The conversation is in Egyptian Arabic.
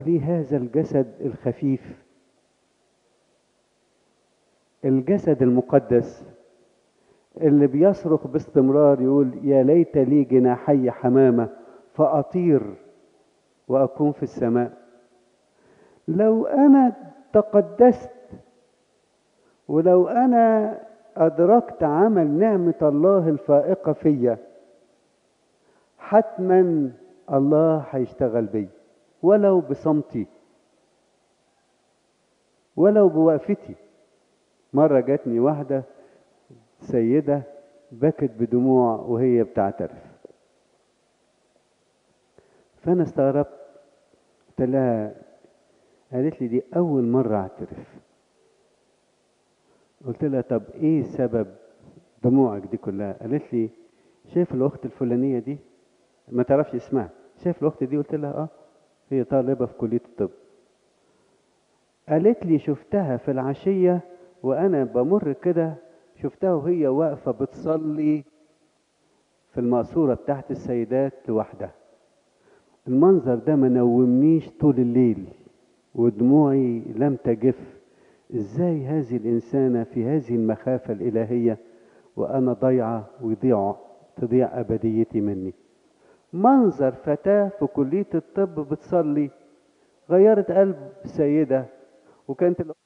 لي هذا الجسد الخفيف الجسد المقدس اللي بيصرخ باستمرار يقول يا ليت لي جناحي حمامة فأطير وأكون في السماء لو أنا تقدست ولو أنا أدركت عمل نعمة الله الفائقة فيا حتما الله هيشتغل بي ولو بصمتي ولو بوقفتي مرة جاتني واحدة سيدة بكت بدموع وهي بتعترف فأنا استغربت قلت لها قالت لي دي أول مرة أعترف قلت لها طب إيه سبب دموعك دي كلها قالت لي شايف الأخت الفلانية دي ما تعرفش اسمها شايف الأخت دي قلت لها آه هي طالبة في كلية الطب قالت لي شفتها في العشية وأنا بمر كده شفتها وهي واقفة بتصلي في المقصورة بتاعت السيدات لوحدها المنظر ده ما نومنيش طول الليل ودموعي لم تجف ازاي هذه الإنسانة في هذه المخافة الإلهية وأنا ضيعة ويضيع تضيع أبديتي مني منظر فتاة في كلية الطب بتصلي غيرت قلب سيدة وكانت